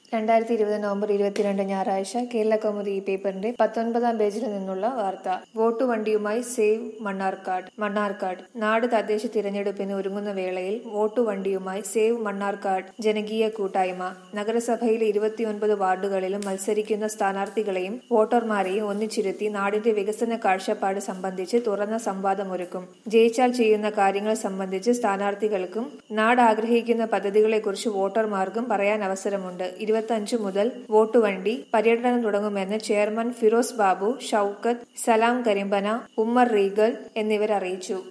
രണ്ടായിരത്തി ഇരുപത് നവംബർ ഇരുപത്തിരണ്ട് ഞായറാഴ്ച കേരള കൗമുദി ഈ പേപ്പറിന്റെ പത്തൊൻപതാം പേജിൽ നിന്നുള്ള വാർത്ത വോട്ടു വണ്ടിയുമായി സേവ് മണ്ണാർക്കാട് മണ്ണാർക്കാട് നാട് തദ്ദേശ തിരഞ്ഞെടുപ്പിന് ഒരുങ്ങുന്ന വേളയിൽ വോട്ടു വണ്ടിയുമായി സേവ് മണ്ണാർക്കാട് ജനകീയ കൂട്ടായ്മ നഗരസഭയിലെ ഇരുപത്തിയൊൻപത് വാർഡുകളിലും മത്സരിക്കുന്ന സ്ഥാനാർത്ഥികളെയും വോട്ടർമാരെയും ഒന്നിച്ചിരുത്തി നാടിന്റെ വികസന കാഴ്ചപ്പാട് സംബന്ധിച്ച് തുറന്ന സംവാദമൊരുക്കും ജയിച്ചാൽ ചെയ്യുന്ന കാര്യങ്ങൾ സംബന്ധിച്ച് സ്ഥാനാർത്ഥികൾക്കും നാട് ആഗ്രഹിക്കുന്ന പദ്ധതികളെക്കുറിച്ച് വോട്ടർമാർക്കും പറയാൻ അവസരമുണ്ട് ഇരുപത്തിയഞ്ച് മുതൽ വോട്ടുവണ്ടി പര്യടനം തുടങ്ങുമെന്ന് ചെയർമാൻ ഫിറോസ് ബാബു ഷൌക്കത്ത് സലാം കരിമ്പന ഉമ്മർ റീഗൽ എന്നിവർ അറിയിച്ചു